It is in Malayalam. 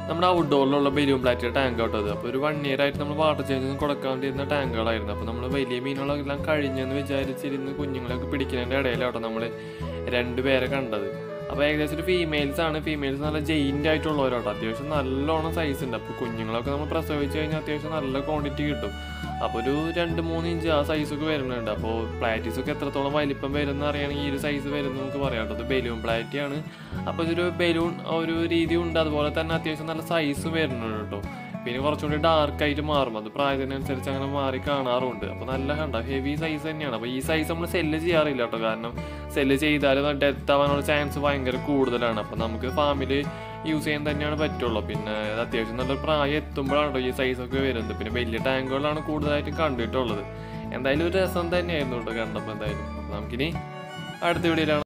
നമ്മുടെ ഔട്ട്ഡോറിലുള്ള ബലൂൺ പ്ലാറ്റിയുടെ ടാങ്ക് ഔട്ടത് അപ്പോൾ ഒരു വൺ ഇയർ ആയിട്ട് നമ്മൾ വാട്ടർ ചേഞ്ച് ഒന്നും കൊടുക്കാൻ വേണ്ടിയിരുന്ന ടാങ്കുകളായിരുന്നു അപ്പോൾ നമ്മൾ വലിയ മീനുകളെല്ലാം കഴിഞ്ഞെന്ന് വിചാരിച്ചിരുന്ന് കുഞ്ഞുങ്ങളൊക്കെ പിടിക്കുന്നതിൻ്റെ ഇടയിലാട്ടോ നമ്മൾ രണ്ടുപേരെ കണ്ടത് അപ്പോൾ ഏകദേശം ഒരു ഫീമെയിൽസ് ആണ് ഫീമെയിൽസ് നല്ല ജെയിൻ്റ് ആയിട്ടുള്ളവരോട്ടോ അത്യാവശ്യം നല്ലോണം സൈസ് ഉണ്ട് അപ്പോൾ കുഞ്ഞുങ്ങളൊക്കെ നമ്മൾ പ്രസവിച്ച് കഴിഞ്ഞാൽ അത്യാവശ്യം നല്ല ക്വാണ്ടിറ്റി കിട്ടും അപ്പോൾ ഒരു രണ്ട് മൂന്ന് ഇഞ്ച് ആ സൈസൊക്കെ വരുന്നുണ്ട് അപ്പോൾ പ്ലാറ്റീസ് ഒക്കെ എത്രത്തോളം വലിപ്പം വരുന്ന അറിയണമെങ്കിൽ ഈ ഒരു സൈസ് വരുന്ന നമുക്ക് പറയാം കേട്ടോ ഇത് ബലൂൺ പ്ലാറ്റി ആണ് അപ്പോൾ ഇതൊരു ബലൂൺ ഒരു രീതി ഉണ്ട് അതുപോലെ തന്നെ അത്യാവശ്യം നല്ല സൈസ് വരുന്നുണ്ട് കേട്ടോ പിന്നെ കുറച്ചുകൂടി ഡാർക്ക് ആയിട്ട് മാറും അത് പ്രായത്തിനനുസരിച്ച് അങ്ങനെ മാറി കാണാറുണ്ട് അപ്പോൾ നല്ല കണ്ട ഹെവി സൈസ് തന്നെയാണ് അപ്പോൾ ഈ സൈസ് നമ്മൾ സെല്ല് ചെയ്യാറില്ല കേട്ടോ കാരണം സെല്ല് ചെയ്താൽ ഡെത്ത് ആവാനുള്ള ചാൻസ് ഭയങ്കര കൂടുതലാണ് അപ്പോൾ നമുക്ക് ഫാമിൽ യൂസ് ചെയ്യാൻ തന്നെയാണ് പറ്റുള്ളൂ പിന്നെ ഇത് അത്യാവശ്യം നല്ല പ്രായം എത്തുമ്പോഴാണ് കേട്ടോ ഈ സൈസൊക്കെ വരുന്നത് പിന്നെ വലിയ ടാങ്കുകളാണ് കൂടുതലായിട്ടും കണ്ടിട്ടുള്ളത് എന്തായാലും ഒരു രസം തന്നെയായിരുന്നു കേട്ടോ കണ്ടപ്പോൾ എന്തായാലും അപ്പോൾ നമുക്കിനി അടുത്ത വീഡിയോയിലാണ്